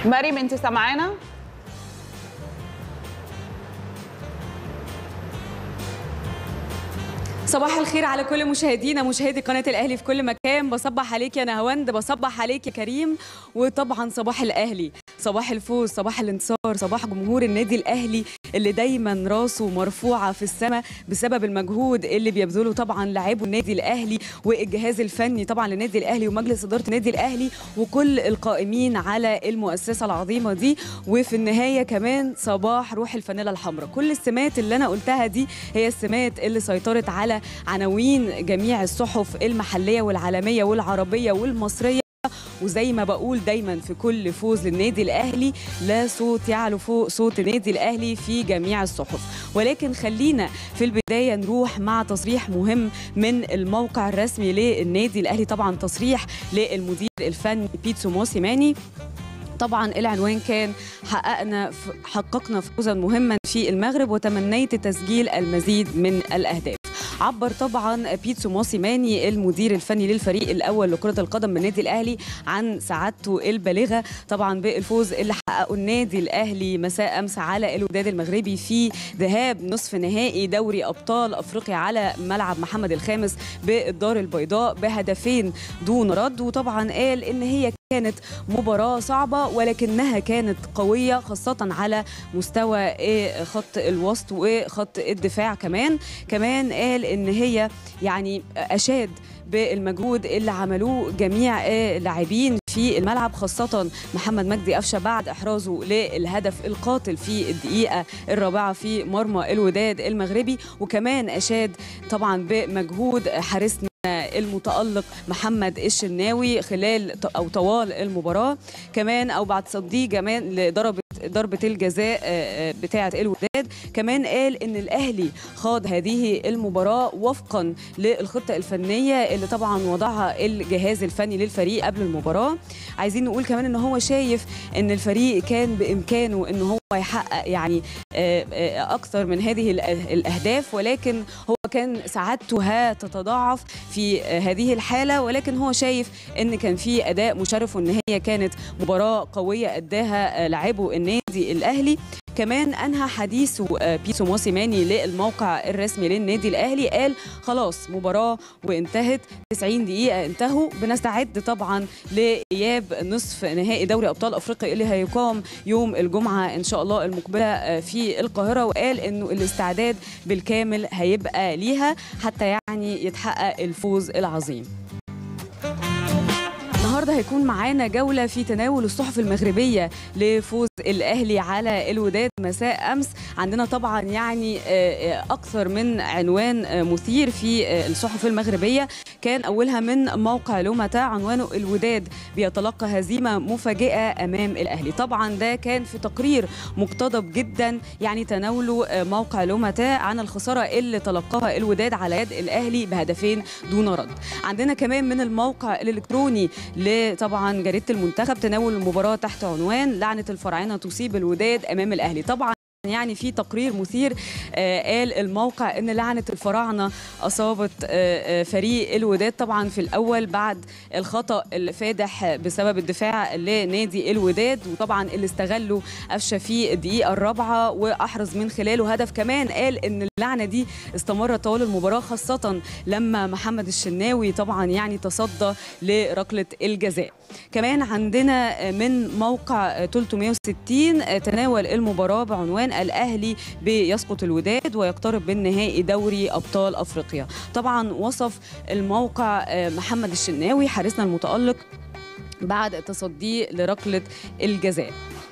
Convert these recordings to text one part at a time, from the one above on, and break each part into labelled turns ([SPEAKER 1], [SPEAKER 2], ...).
[SPEAKER 1] مريم انت سامعانا
[SPEAKER 2] صباح الخير على كل مشاهدينا مشاهدي قناة الأهلي في كل مكان بصبح عليك يا نهاوند بصبح عليك يا كريم وطبعا صباح الأهلي صباح الفوز صباح الانتصار صباح جمهور النادي الأهلي اللي دايما راسه مرفوعة في السماء بسبب المجهود اللي بيبذله طبعا لاعبو النادي الأهلي والجهاز الفني طبعا للنادي الأهلي ومجلس إدارة النادي الأهلي وكل القائمين على المؤسسة العظيمة دي وفي النهاية كمان صباح روح الفانيلا الحمراء كل السمات اللي أنا قلتها دي هي السمات اللي سيطرت على عناوين جميع الصحف المحلية والعالمية والعربية والمصرية وزي ما بقول دايما في كل فوز للنادي الاهلي لا صوت يعلو فوق صوت النادي الاهلي في جميع الصحف ولكن خلينا في البدايه نروح مع تصريح مهم من الموقع الرسمي للنادي الاهلي طبعا تصريح للمدير الفني بيتسو موسيماني طبعا العنوان كان حققنا حققنا فوزا مهما في المغرب وتمنيت تسجيل المزيد من الاهداف عبر طبعا بيتسو موسيماني المدير الفني للفريق الاول لكره القدم من النادي الاهلي عن سعادته البالغه طبعا بالفوز اللي حققه النادي الاهلي مساء امس على الوداد المغربي في ذهاب نصف نهائي دوري ابطال افريقيا على ملعب محمد الخامس بالدار البيضاء بهدفين دون رد وطبعا قال ان هي كانت مباراة صعبة ولكنها كانت قوية خاصة على مستوى خط الوسط وخط الدفاع كمان كمان قال ان هي يعني اشاد بالمجهود اللي عملوه جميع اللاعبين في الملعب خاصة محمد مجدي قفشة بعد إحرازه للهدف القاتل في الدقيقة الرابعة في مرمى الوداد المغربي وكمان أشاد طبعا بمجهود حارسنا المتألق محمد الشناوي خلال أو طوال المباراة كمان أو بعد تصديه كمان لضربة ضربة الجزاء بتاعة الوداد كمان قال إن الأهلي خاض هذه المباراة وفقا للخطة الفنية اللي طبعا وضعها الجهاز الفني للفريق قبل المباراة عايزين نقول كمان إن هو شايف إن الفريق كان بإمكانه إن هو يحقق يعني أكثر من هذه الأهداف ولكن هو كان سعادته هتتضاعف في هذه الحالة ولكن هو شايف إن كان في أداء مشرف وإن هي كانت مباراة قوية أداها لاعبو النادي الأهلي كمان انهى حديثه بيتسو موسيماني للموقع الرسمي للنادي الاهلي قال خلاص مباراه وانتهت 90 دقيقه انتهوا بنستعد طبعا لاياب نصف نهائي دوري ابطال افريقيا اللي هيقام يوم الجمعه ان شاء الله المقبله في القاهره وقال انه الاستعداد بالكامل هيبقى ليها حتى يعني يتحقق الفوز العظيم النهارده هيكون معانا جوله في تناول الصحف المغربيه لفوز الاهلي على الوداد مساء امس عندنا طبعا يعني اكثر من عنوان مثير في الصحف المغربيه كان اولها من موقع لومتا عنوانه الوداد بيتلقى هزيمه مفاجئه امام الاهلي طبعا ده كان في تقرير مقتضب جدا يعني تناوله موقع لومتا عن الخساره اللي تلقاها الوداد على يد الاهلي بهدفين دون رد عندنا كمان من الموقع الالكتروني لطبعا جريده المنتخب تناول المباراه تحت عنوان لعنه الفراعنه تصيب الوداد امام الاهلي طبعا يعني في تقرير مثير آه قال الموقع ان لعنه الفراعنه اصابت آه فريق الوداد طبعا في الاول بعد الخطا الفادح بسبب الدفاع لنادي الوداد وطبعا اللي استغلوا قفشه في الدقيقه الرابعه واحرز من خلاله هدف كمان قال ان اللعنه دي استمرت طوال المباراه خاصه لما محمد الشناوي طبعا يعني تصدى لركله الجزاء كمان عندنا من موقع 360 تناول المباراه بعنوان الاهلي بيسقط الوداد ويقترب من نهائي دوري ابطال افريقيا طبعا وصف الموقع محمد الشناوي حارسنا المتالق بعد تصديه لركله الجزاء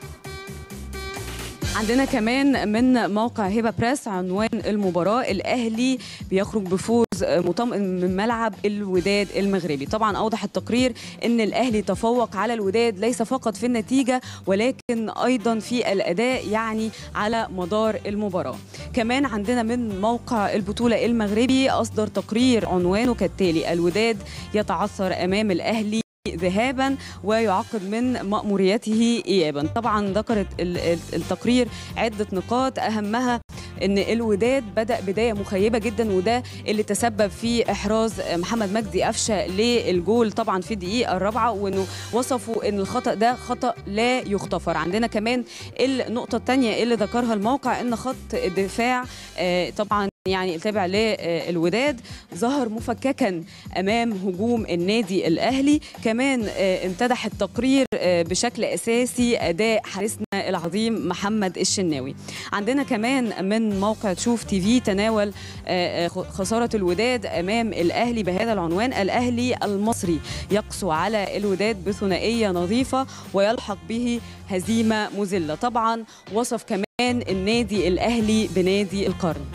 [SPEAKER 2] عندنا كمان من موقع هبه بريس عنوان المباراه الاهلي بيخرج بفوز مطمئن من ملعب الوداد المغربي طبعا اوضح التقرير ان الاهلي تفوق على الوداد ليس فقط في النتيجه ولكن ايضا في الاداء يعني على مدار المباراه كمان عندنا من موقع البطوله المغربي اصدر تقرير عنوانه كالتالي الوداد يتعثر امام الاهلي ذهابا ويعقد من مأموريته إيابا طبعا ذكرت التقرير عدة نقاط أهمها ان الوداد بدا بدايه مخيبه جدا وده اللي تسبب في احراز محمد مجدي قفشه للجول طبعا في الدقيقه الرابعه وانه وصفوا ان الخطا ده خطا لا يغتفر عندنا كمان النقطه الثانيه اللي ذكرها الموقع ان خط الدفاع آه، طبعا يعني التابع للوداد ظهر مفككا امام هجوم النادي الاهلي كمان آه، امتدح التقرير آه، بشكل اساسي اداء حارسنا العظيم محمد الشناوي عندنا كمان من موقع تشوف تي في تناول آه، آه، خساره الوداد امام الاهلي بهذا العنوان الاهلي المصري يقسو على الوداد بثنائيه نظيفه ويلحق به هزيمه مذله طبعا وصف كمان النادي الاهلي بنادي القرن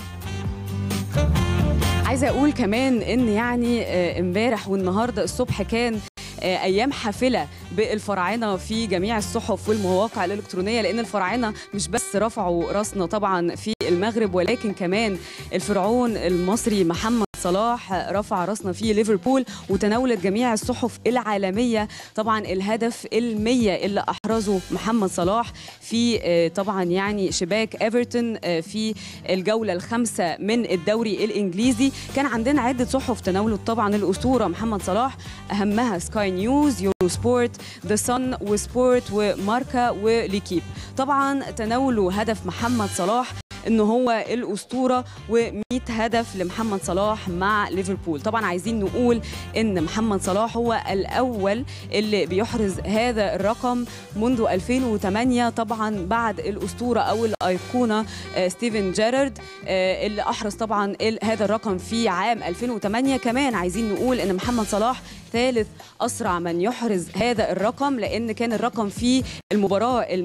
[SPEAKER 2] عايزه اقول كمان ان يعني آه، امبارح والنهارده الصبح كان آه، ايام حافله بالفراعنه في جميع الصحف والمواقع الالكترونيه لان الفراعنه مش بس رفعوا راسنا طبعا في المغرب ولكن كمان الفرعون المصري محمد صلاح رفع راسنا في ليفربول وتناولت جميع الصحف العالمية طبعا الهدف المية اللي أحرزه محمد صلاح في آه، طبعا يعني شباك ايفرتون آه، في الجولة الخامسة من الدوري الإنجليزي كان عندنا عدة صحف تناولت طبعا الأسطورة محمد صلاح أهمها سكاي نيوز يورو سبورت ذا صن وسبورت وماركا وليكيب طبعا تناولوا هدف محمد صلاح ان هو الاسطوره و100 هدف لمحمد صلاح مع ليفربول طبعا عايزين نقول ان محمد صلاح هو الاول اللي بيحرز هذا الرقم منذ 2008 طبعا بعد الاسطوره او الايقونه آه، ستيفن جيرارد آه، اللي احرز طبعا ال- هذا الرقم في عام 2008 كمان عايزين نقول ان محمد صلاح ثالث اسرع من يحرز هذا الرقم لان كان الرقم في المباراه ال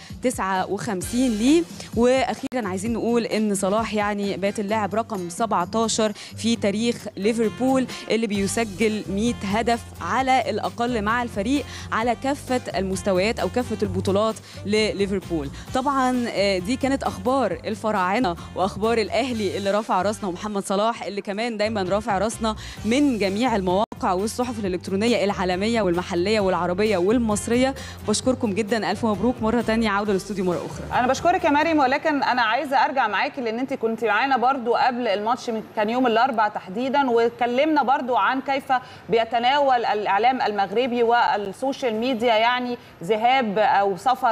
[SPEAKER 2] 159 ليه واخيرا عايزين نقول ان صلاح يعني بات اللاعب رقم 17 في تاريخ ليفربول اللي بيسجل 100 هدف على الاقل مع الفريق على كافه المستويات او كافه البطولات لليفربول طبعا آه، دي كانت اخبار الفراعنه واخبار الاهلي اللي رفع راسنا ومحمد صلاح اللي كمان دايما رافع راسنا من جميع المواقع والصحف الالكترونيه العالميه والمحليه والعربيه والمصريه بشكركم جدا الف مبروك مره تانية عوده للاستوديو مره اخرى
[SPEAKER 1] انا بشكرك يا مريم ولكن انا عايزه ارجع معاكي لان انت كنت معانا برضو قبل الماتش من كان يوم الاربعاء تحديدا واتكلمنا برضو عن كيف بيتناول الاعلام المغربي والسوشيال ميديا يعني ذهاب او سفر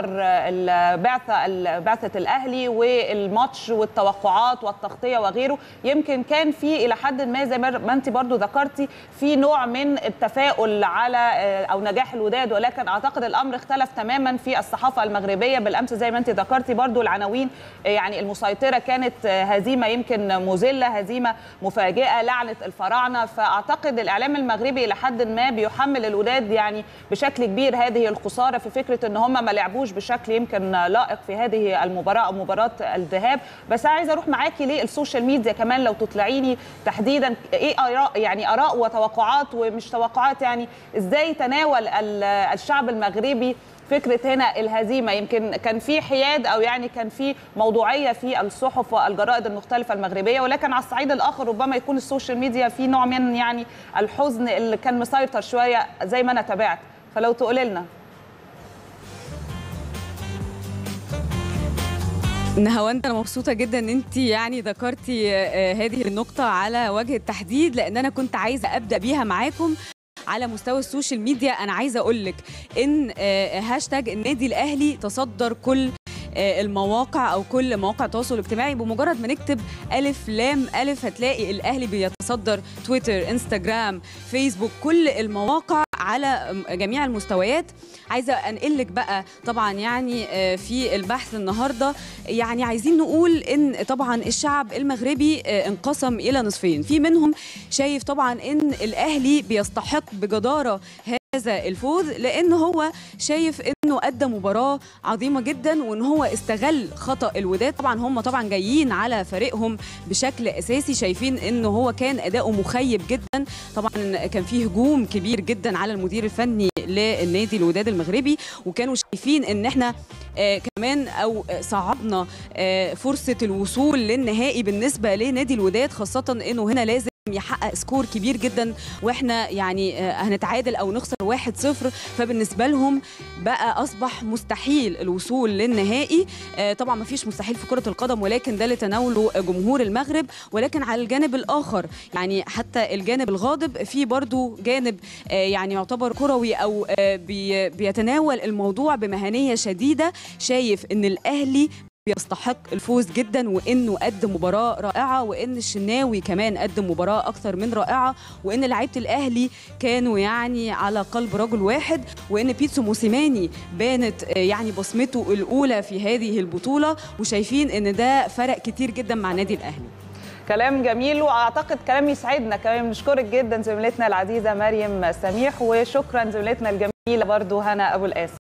[SPEAKER 1] البعثه بعثه الاهلي والماتش والتوقعات والتغطيه وغيره يمكن كان في الى حد ما زي ما انت برضو ذكرتي في نوع من التفاؤل على او نجاح الوداد ولكن اعتقد الامر اختلف تماما في الصحافه المغربيه بالامس زي ما انت ذكرتي برضو العناوين يعني المسيطره كانت هزيمه يمكن مذله هزيمه مفاجئه لعنه الفراعنه فاعتقد الاعلام المغربي الى حد ما بيحمل الوداد يعني بشكل كبير هذه الخساره في فكره ان هم ما لعبوش بشكل يمكن لائق في هذه المباراه او مباراه الذهاب بس عايزه اروح معاكي للسوشيال ميديا كمان لو تطلعيني تحديدا ايه اراء يعني اراء وتوقعات ومش توقعات يعني ازاي تناول الشعب المغربي فكره هنا الهزيمه يمكن كان في حياد او يعني كان في موضوعيه في الصحف والجرائد المختلفه المغربيه ولكن على الصعيد الاخر ربما يكون السوشيال ميديا في نوع من يعني الحزن اللي كان مسيطر شويه زي ما انا تابعت فلو تقولي لنا
[SPEAKER 2] نهاوند انا مبسوطه جدا ان انت يعني ذكرتي آه، هذه النقطه على وجه التحديد لان انا كنت عايزه ابدا بيها معاكم على مستوى السوشيال ميديا انا عايزه اقول لك ان آه، هاشتاج النادي الاهلي تصدر كل آه، المواقع او كل مواقع التواصل الاجتماعي بمجرد ما نكتب الف لام الف هتلاقي الاهلي بيتصدر تويتر انستجرام فيسبوك كل المواقع على جميع المستويات عايزه انقل لك بقى طبعا يعني آه، في البحث النهارده يعني عايزين نقول ان طبعا الشعب المغربي آه، انقسم الى نصفين في منهم شايف طبعا ان الاهلي بيستحق بجداره هذا الفوز لان هو شايف انه ادى مباراه عظيمه جدا وان هو استغل خطا الوداد طبعا هم طبعا جايين على فريقهم بشكل اساسي شايفين انه هو كان اداؤه مخيب جدا طبعا كان فيه هجوم كبير جدا على المدير الفني للنادي الوداد المغربي وكانوا شايفين ان احنا آه كمان او صعبنا آه فرصه الوصول للنهائي بالنسبه لنادي الوداد خاصه انه هنا لازم يحقق سكور كبير جدا واحنا يعني آه، هنتعادل او نخسر 1-0 فبالنسبه لهم بقى اصبح مستحيل الوصول للنهائي آه، طبعا ما فيش مستحيل في كره القدم ولكن ده اللي تناوله جمهور المغرب ولكن على الجانب الاخر يعني حتى الجانب الغاضب في برضو جانب آه، يعني يعتبر كروي او آه، بي- بيتناول الموضوع بمهنيه شديده شايف ان الاهلي بيستحق الفوز جدا وانه قدم مباراه رائعه وان الشناوي كمان قدم مباراه اكثر من رائعه وان لعيبه الاهلي كانوا يعني على قلب رجل واحد وان بيتسو موسيماني بانت آه، يعني بصمته الاولى في هذه البطوله وشايفين ان ده فرق كتير جدا مع نادي الاهلي
[SPEAKER 1] كلام جميل واعتقد كلام يسعدنا كمان بنشكرك جدا زميلتنا العزيزه مريم سميح وشكرا زميلتنا الجميله برضو هنا ابو القاسم